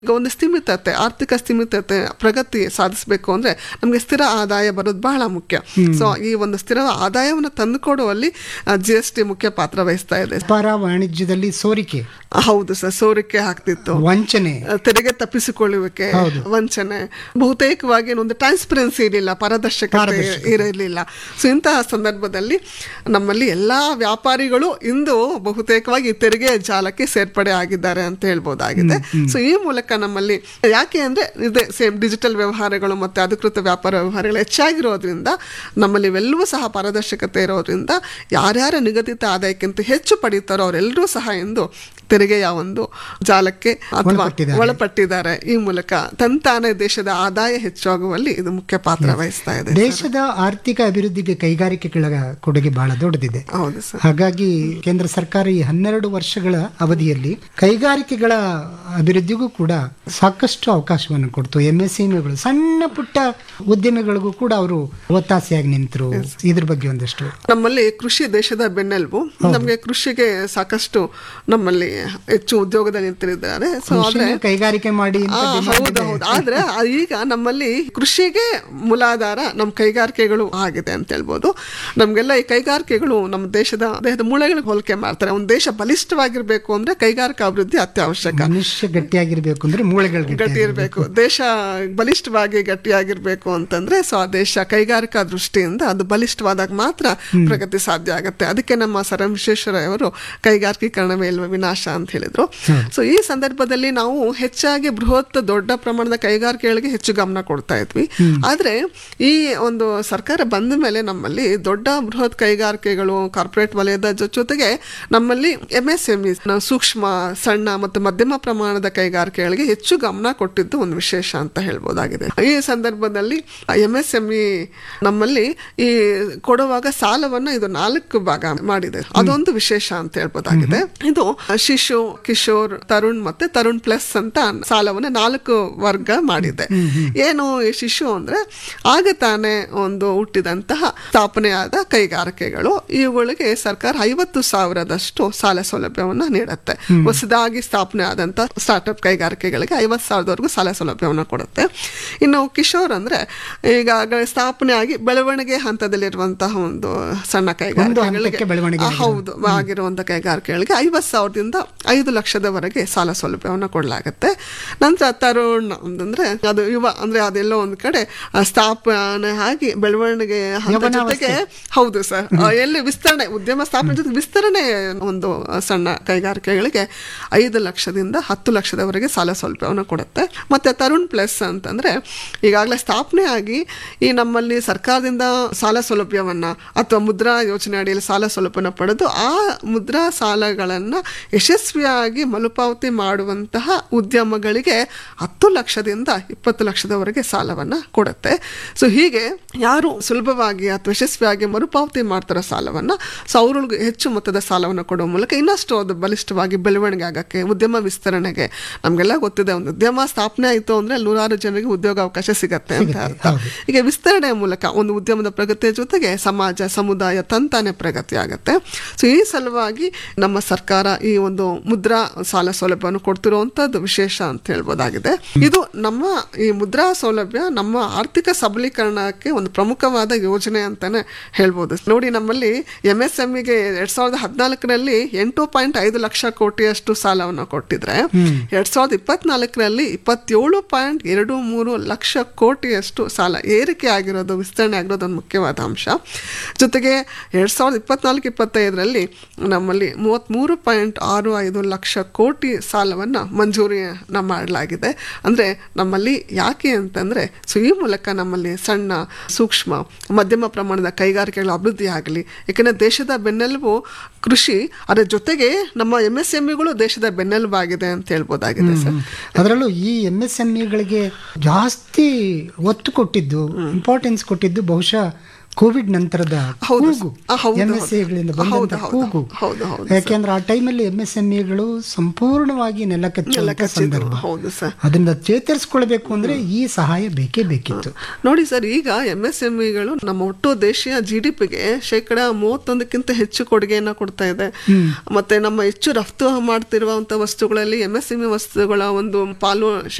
ಈಗ ಒಂದು ಸ್ಥಿಮಿತತೆ ಆರ್ಥಿಕ ಸ್ಥಿಮಿತತೆ ಪ್ರಗತಿ ಸಾಧಿಸಬೇಕು ಅಂದ್ರೆ ನಮಗೆ ಸ್ಥಿರ ಆದಾಯ ಬರೋದು ಬಹಳ ಮುಖ್ಯ ಸೊ ಈ ಒಂದು ಸ್ಥಿರ ಆದಾಯವನ್ನು ತಂದುಕೊಡುವಲ್ಲಿ ಜಿ ಎಸ್ ಟಿ ಮುಖ್ಯ ಪಾತ್ರ ವಹಿಸ್ತಾ ಇದೆ ವ್ಯಾಪಾರ ವಾಣಿಜ್ಯದಲ್ಲಿ ಸೋರಿಕೆ ಹೌದು ಸರ್ ಸೋರಿಕೆ ಆಗ್ತಿತ್ತು ವಂಚನೆ ತೆರಿಗೆ ತಪ್ಪಿಸಿಕೊಳ್ಳುವಿಕೆ ವಂಚನೆ ಬಹುತೇಕವಾಗಿ ಒಂದು ಟ್ರಾನ್ಸ್ಪರೆನ್ಸಿ ಇರಲಿಲ್ಲ ಪಾರದರ್ಶಕತೆ ಇರಲಿಲ್ಲ ಸೊ ಇಂತಹ ಸಂದರ್ಭದಲ್ಲಿ ನಮ್ಮಲ್ಲಿ ಎಲ್ಲಾ ವ್ಯಾಪಾರಿಗಳು ಇಂದು ಬಹುತೇಕವಾಗಿ ಈ ತೆರಿಗೆ ಜಾಲಕ್ಕೆ ಸೇರ್ಪಡೆ ಆಗಿದ್ದಾರೆ ಅಂತ ಹೇಳ್ಬೋದಾಗಿದೆ ಸೊ ಈ ಮೂಲಕ ನಮ್ಮಲ್ಲಿ ಯಾಕೆ ಅಂದ್ರೆ ಇದೆ ಸೇಮ್ ಡಿಜಿಟಲ್ ವ್ಯವಹಾರಗಳು ಮತ್ತೆ ಅಧಿಕೃತ ವ್ಯಾಪಾರ ವ್ಯವಹಾರಗಳು ಹೆಚ್ಚಾಗಿರೋದ್ರಿಂದ ನಮ್ಮಲ್ಲಿ ಇವೆಲ್ಲವೂ ಸಹ ಪಾರದರ್ಶಕತೆ ಇರೋದ್ರಿಂದ ಯಾರ್ಯಾರ ನಿಗದಿತ ಆದಾಯಕ್ಕಿಂತ ಹೆಚ್ಚು ಪಡೀತಾರೋ ಅವರೆಲ್ಲರೂ ಸಹ ಇಂದು ತೆರಿಗೆಯ ಒಂದು ಜಾಲಕ್ಕೆ ಅಥವಾ ಒಳಪಟ್ಟಿದ್ದಾರೆ. ಒಳಪಟ್ಟಿದ್ದಾರೆ ಈ ಮೂಲಕ ತಂತಾನೆ ದೇಶದ ಆದಾಯ ಹೆಚ್ಚಾಗುವಲ್ಲಿ ಇದು ಮುಖ್ಯ ಪಾತ್ರ ವಹಿಸ್ತಾ ಇದೆ ದೇಶದ ಆರ್ಥಿಕ ಅಭಿವೃದ್ಧಿಗೆ ಕೈಗಾರಿಕೆಗಳ ಕೊಡುಗೆ ಬಹಳ ದೊಡ್ಡದಿದೆ ಹೌದು ಸರ್ ಹಾಗಾಗಿ ಕೇಂದ್ರ ಸರ್ಕಾರ ಈ ಹನ್ನೆರಡು ವರ್ಷಗಳ ಅವಧಿಯಲ್ಲಿ ಕೈಗಾರಿಕೆಗಳ ಅಭಿವೃದ್ಧಿಗೂ ಕೂಡ ಸಾಕಷ್ಟು ಅವಕಾಶವನ್ನು ಕೊಡ್ತು ಎಂಎಸ್ಎಂಇಗಳು ಸಣ್ಣ ಪುಟ್ಟ ಉದ್ಯಮಿಗಳಿಗೂ ಕೂಡ ಅವರು ಒತ್ತಾಸೆಯಾಗಿ ನಿಂತರು ಇದ್ರ ಬಗ್ಗೆ ಒಂದಷ್ಟು ನಮ್ಮಲ್ಲಿ ಕೃಷಿ ದೇಶದ ಬೆನ್ನೆಲುಬು ನಮಗೆ ಕೃಷಿಗೆ ಸಾಕಷ್ಟು ನಮ್ಮಲ್ಲಿ ಹೆಚ್ಚು ಉದ್ಯೋಗದಲ್ಲಿ ನಿಂತಿದ್ದಾರೆ ಸೊ ಆದ್ರೆ ಕೃಷಿನ ಕೈಗಾರಿಕೆ ಮಾಡಿ ಅಂತ ಆ, demand ಹೌದು ಇದೆ. ಹೌದು ಆದ್ರೆ ಆ- ಈಗ ನಮ್ಮಲ್ಲಿ ಕೃಷಿಗೆ ಮೂಲಾಧಾರ ನಮ್ಮ ಕೈಗಾರಿಕೆಗಳು ಆಗಿದೆ ಅಂತ ಹೇಳ್ಬೋದು ನಮ್ಗೆಲ್ಲ ಈ ಕೈಗಾರಿಕೆಗಳು ನಮ್ಮ ದೇಶದ ದೇಹದ ಮೂಳೆಗಳಿಗೆ ಹೋಲಿಕೆ ಮಾಡ್ತಾರೆ ಒಂದು ದೇಶ ಬಲಿಷ್ಠವಾಗಿರ್ಬೇಕು ಅಂದ್ರೆ ಕೈಗಾರಿಕಾ ಅಭಿವೃದ್ಧಿ ಅತ್ಯವಶ್ಯಕ ಮನುಷ್ಯ ಗಟ್ಟಿಯಾಗಿರ್ಬೇಕು ಅಂದ್ರೆ ಮೂಳೆಗಳು ಗಟ್ಟಿ ಇರಬೇಕು ದೇಶ ಬಲಿಷ್ಠವಾಗಿ ಗಟ್ಟಿಯಾಗಿರ್ಬೇಕು ಅಂತಂದ್ರೆ ಸೊ ಆ ದೇಶ ಕೈಗಾರಿಕಾ ದೃಷ್ಟಿಯಿಂದ ಅದು ಬಲಿಷ್ಠವಾದಾಗ ಮಾತ್ರ ಪ್ರಗತಿ ಸಾಧ್ಯ ಆಗುತ್ತೆ ಅದಕ್ಕೆ ನಮ್ಮ ಸರ್ ಎಂ ವಿಶ್ವೇಶ್ವರಯ್ಯ ಅವರು ಕೈಗಾರಿಕೀಕರಣವೇ ಇಲ್ವ ವಿನಾಶ ಅಂತ ಹೇಳಿದ್ರು ಸೊ ಈ ಸಂದರ್ಭದಲ್ಲಿ ನಾವು ಹೆಚ್ಚಾಗಿ ಬೃಹತ್ ದೊಡ್ಡ ಪ್ರಮಾಣದ ಕೈಗಾರಿಕೆಗಳಿಗೆ ಹೆಚ್ಚು ಗಮನ ಕೊಡ್ತಾ ಇದ್ವಿ ಆದ್ರೆ ಈ ಒಂದು ಸರ್ಕಾರ ಬಂದ ಮೇಲೆ ನಮ್ಮಲ್ಲಿ ದೊಡ್ಡ ಬೃಹತ್ ಕೈಗಾರಿಕೆಗಳು ಕಾರ್ಪೊರೇಟ್ ವಲಯದ ಜೊ- ಜೊತೆಗೆ ನಮ್ಮಲ್ಲಿ ಎಂ ಎಸ್ ಎಂ ಸೂಕ್ಷ್ಮ ಸಣ್ಣ ಮತ್ತು ಮಧ್ಯಮ ಪ್ರಮಾಣದ ಕೈಗಾರಿಕೆಗಳಿಗೆ ಹೆಚ್ಚು ಗಮನ ಕೊಟ್ಟಿದ್ದು ಒಂದು ವಿಶೇಷ ಅಂತ ಹೇಳ್ಬೋದಾಗಿದೆ ಈ ಸಂದರ್ಭದಲ್ಲಿ ಎಂ ಎಸ್ ಎಂ ಇ ನಮ್ಮಲ್ಲಿ ಈ ಕೊಡುವಾಗ ಸಾಲವನ್ನ ಇದು ನಾಲ್ಕು ಭಾಗ ಮಾಡಿದೆ ಅದೊಂದು ವಿಶೇಷ ಅಂತ ಹೇಳ್ಬೋದಾಗಿದೆ ಇದು ಶಿಶು ಕಿಶೋರ್ ತರುಣ್ ಮತ್ತೆ ತರುಣ್ ಪ್ಲಸ್ ಅಂತ ಸಾಲವನ್ನ ನಾಲ್ಕು ವರ್ಗ ಮಾಡಿದೆ ಏನು ಈ ಶಿಶು ಅಂದ್ರೆ ಆಗ ತಾನೇ ಒಂದು ಹುಟ್ಟಿದಂತಹ ಸ್ಥಾಪನೆಯಾದ ಕೈಗಾರಿಕೆಗಳು ಇವುಗಳಿಗೆ ಸರ್ಕಾರ ಐವತ್ತು ಸಾವಿರದಷ್ಟು ಸಾಲ ಸೌಲಭ್ಯವನ್ನ ನೀಡುತ್ತೆ ಹೊಸದಾಗಿ ಸ್ಥಾಪನೆ ಆದಂತ ಸ್ಟಾರ್ಟ್ಅಪ್ ಕೈಗಾರಿಕೆಗಳಿಗೆ ಐವತ್ತು ಸಾವಿರದವರೆಗೂ ಸಾಲ ಸೌಲಭ್ಯವನ್ನು ಕೊಡುತ್ತೆ ಇನ್ನು ಕಿಶೋರ್ ಅಂದ್ರೆ ಈಗಾಗಲೇ ಸ್ಥಾಪನೆ ಆಗಿ ಬೆಳವಣಿಗೆ ಹಂತದಲ್ಲಿರುವಂತಹ ಒಂದು ಸಣ್ಣ ಕೈಗಾರಿಕೆಗಳಿಗೆ ಹಂತಕ್ಕೆ ಬೆಳವಣಿಗೆ ಆ, ಹೌದು ಆಗಿರುವಂತಹ ಕೈಗಾರಿಕೆಗಳಿಗೆ ಐವತ್ತು ಸಾವಿರದಿಂದ ಐದು ಲಕ್ಷದವರೆಗೆ ಸಾಲ ಸೌಲಭ್ಯವನ್ನು ಕೊಡಲಾಗುತ್ತೆ ನಂತರ ತರುಣ್ ಅಂತಂದ್ರೆ ಅದು ಯುವ ಅಂದ್ರೆ ಅದೆಲ್ಲೋ ಒಂದು ಕಡೆ ಆ, ಸ್ಥಾಪನೆ ಆಗಿ ಬೆಳವಣಿಗೆ ಹಂತ ಜೊತೆಗೆ ಹೌದು ಸರ್ ಎಲ್ಲಿ ವಿಸ್ತರಣೆ ಉದ್ಯಮ ಸ್ಥಾಪನೆ ಜೊತೆ ವಿಸ್ತರಣೆ ಒಂದು ಸಣ್ಣ ಕೈಗಾರಿಕೆಗಳಿಗೆ ಐದು ಲಕ್ಷದಿಂದ ಹತ್ತು ಲಕ್ಷದವರೆಗೆ ಸಾಲ ಸೌಲಭ್ಯವನ್ನು ಕೊಡುತ್ತೆ ಮತ್ತೆ ತರುಣ್ ಪ್ಲಸ್ ಅಂತಂದ್ರೆ ಈಗಾಗಲೇ ಸ್ಥಾಪನೆ ಆಗಿ ಈ ನಮ್ಮಲ್ಲಿ ಸರ್ಕಾರದಿಂದ ಸಾಲ ಸೌಲಭ್ಯವನ್ನ ಅಥವಾ ಮುದ್ರಾ ಯೋಜನೆ ಅಡಿಯಲ್ಲಿ ಸಾಲ ಸೌಲಭ್ಯವನ್ನು ಪಡೆದು ಆ ಮುದ್ರಾ ಸಾಲಗಳನ್ನ ಯಶಸ್ವಿಯಾಗಿ ಮರುಪಾವತಿ ಮಾಡುವಂತಹ ಉದ್ಯಮಗಳಿಗೆ ಹತ್ತು ಲಕ್ಷದಿಂದ ಇಪ್ಪತ್ತು ಲಕ್ಷದವರೆಗೆ ಸಾಲವನ್ನ ಕೊಡುತ್ತೆ ಸೊ ಹೀಗೆ ಯಾರು ಸುಲಭವಾಗಿ ಅಥವಾ ಯಶಸ್ವಿಯಾಗಿ ಮರುಪಾವತಿ ಮಾಡ್ತಾರೋ ಸಾಲವನ್ನ ಸೊ ಅವ್ರಿಗೆ ಹೆಚ್ಚು ಮೊತ್ತದ ಸಾಲವನ್ನು ಕೊಡುವ ಮೂಲಕ ಇನ್ನಷ್ಟು ಅದು ಬಲಿಷ್ಠವಾಗಿ ಬೆಳವಣಿಗೆ ಆಗಕ್ಕೆ ಉದ್ಯಮ ವಿಸ್ತರಣೆಗೆ ನಮಗೆಲ್ಲ ಗೊತ್ತಿದೆ ಒಂದು ಉದ್ಯಮ ಸ್ಥಾಪನೆ ಆಯಿತು ಅಂದ್ರೆ ನೂರಾರು ಜನರಿಗೆ ಉದ್ಯೋಗ ಅವಕಾಶ ಸಿಗತ್ತೆ ಅಂತ ಅರ್ಥ ಈಗ ವಿಸ್ತರಣೆಯ ಮೂಲಕ ಒಂದು ಉದ್ಯಮದ ಪ್ರಗತಿಯ ಜೊತೆಗೆ ಸಮಾಜ ಸಮುದಾಯ ತಂತಾನೆ ಪ್ರಗತಿ ಆಗುತ್ತೆ ಸೊ ಈ ಸಲುವಾಗಿ ನಮ್ಮ ಸರ್ಕಾರ ಈ ಒಂದು ಮುದ್ರಾ ಸಾಲ ಸೌಲಭ್ಯವನ್ನು ಕೊಡ್ತಿರುವಂತದ್ದು ವಿಶೇಷ ಅಂತ ಹೇಳ್ಬೋದಾಗಿದೆ ಇದು ನಮ್ಮ ಈ ಮುದ್ರಾ ಸೌಲಭ್ಯ ನಮ್ಮ ಆರ್ಥಿಕ ಸಬಲೀಕರಣಕ್ಕೆ ಒಂದು ಪ್ರಮುಖವಾದ ಯೋಜನೆ ಅಂತಾನೆ ಹೇಳ್ಬೋದು ನೋಡಿ ನಮ್ಮಲ್ಲಿ ಎಂ ಎಸ್ ಎಂಇಗೆ ಎರಡ್ ಸಾವಿರದ ಹದಿನಾಲ್ಕರಲ್ಲಿ ಎಂಟು ಪಾಯಿಂಟ್ ಐದು ಲಕ್ಷ ಕೋಟಿಯಷ್ಟು ಸಾಲವನ್ನು ಕೊಟ್ಟಿದ್ರೆ ಎರಡ್ ಸಾವಿರದ ಇಪ್ಪತ್ನಾಲ್ಕರಲ್ಲಿ ಇಪ್ಪತ್ತೇಳು ಪಾಯಿಂಟ್ ಎರಡು ಮೂರು ಲಕ್ಷ ಕೋಟಿಯಷ್ಟು ಸಾಲ ಏರಿಕೆ ಆಗಿರೋದು ವಿಸ್ತರಣೆ ಆಗಿರೋದು ಒಂದು ಮುಖ್ಯವಾದ ಅಂಶ ಜೊತೆಗೆ ಎರಡ್ ಸಾವಿರದ ಇಪ್ಪತ್ನಾಲ್ಕು ಇಪ್ಪತ್ತೈದರಲ್ಲಿ ನಮ್ಮಲ್ಲಿ ಮೂವತ್ತ್ಮೂರು ಪಾಯಿಂಟ್ ಆರು ಐದು ಲಕ್ಷ ಕೋಟಿ ಸಾಲವನ್ನು ಮಂಜೂರಿನ ಮಾಡಲಾಗಿದೆ ಅಂದರೆ ನಮ್ಮಲ್ಲಿ ಯಾಕೆ ಅಂತಂದರೆ ಸೊ ಈ ಮೂಲಕ ನಮ್ಮಲ್ಲಿ ಸಣ್ಣ ಸೂಕ್ಷ್ಮ ಮಧ್ಯಮ ಪ್ರಮಾಣದ ಕೈಗಾರಿಕೆಗಳ ಅಭಿವೃದ್ಧಿ ಆಗಲಿ ಯಾಕಂದರೆ ದೇಶದ ಬೆನ್ನೆಲುಬು ಕೃಷಿ ಅದರ ಜೊತೆಗೆ ನಮ್ಮ ಎಂ ಎಸ್ ಎಂಇಗಳು ದೇಶದ ಬೆನ್ನೆಲುಬಾಗಿದೆ ಅಂತ ಹೇಳ್ಬೋದಾಗಿದೆ ಸರ್ ಅದರಲ್ಲೂ ಈ ಎಂ ಎಸ್ ಎಂಇಗಳಿಗೆ ಜಾಸ್ತಿ ಒತ್ತು ಕೊಟ್ಟಿದ್ದು ಇಂಪಾರ್ಟೆನ್ಸ್ ಕೊಟ್ಟಿದ್ದು ಬಹುಶಃ ಕೋವಿಡ್ ನಂತರದ ಹೌದು ಕೂಗು ಆ, ಹೌದು, ಎಂ ಎಸ್ ಎಗಳಿಂದ ಹೌದು, ಬಂದಂತ ಹೌದು, ಕೂಗು ಹೌದು, ಹೌದು, ಯಾಕೆಂದ್ರೆ ಆ ಟೈಮಲ್ಲಿ ಎಂ ಎಸ್ ಎಂಇಗಳು ಸಂಪೂರ್ಣವಾಗಿ ನೆಲ ಕಚ್ಚುವಂತ ಕಚ್ಚಿದ್ರು. ಸಂದರ್ಭ ಹೌದು ಸರ್ ಅದನ್ನ ಚೇತರಿಸ್ಕೊಳ್ಬೇಕು ಅಂದ್ರೆ ಈ ಸಹಾಯ ಬೇಕೇ ಬೇಕಿತ್ತು ನೋಡಿ ಸರ್ ಈಗ ಎಂ ಎಸ್ ಎಂ ಇಗಳು ನಮ್ಮ ಒಟ್ಟು ದೇಶೀಯ ಜಿ ಡಿ ಪಿಗೆ ಶೇಕಡ ಮೂವತ್ತೊಂದಕ್ಕಿಂತ ಹೆಚ್ಚು ಕೊಡುಗೆಯನ್ನ ಕೊಡ್ತಾ ಇದೆ ಮತ್ತೆ ನಮ್ಮ ಹೆಚ್ಚು ರಫ್ತು ಮಾಡ್ತಿರುವಂತ ವಸ್ತುಗಳಲ್ಲಿ ಎಂ ಎಸ್ ಎಂ ಇ ವಸ್ತುಗಳ ಒಂದು ಪಾಲು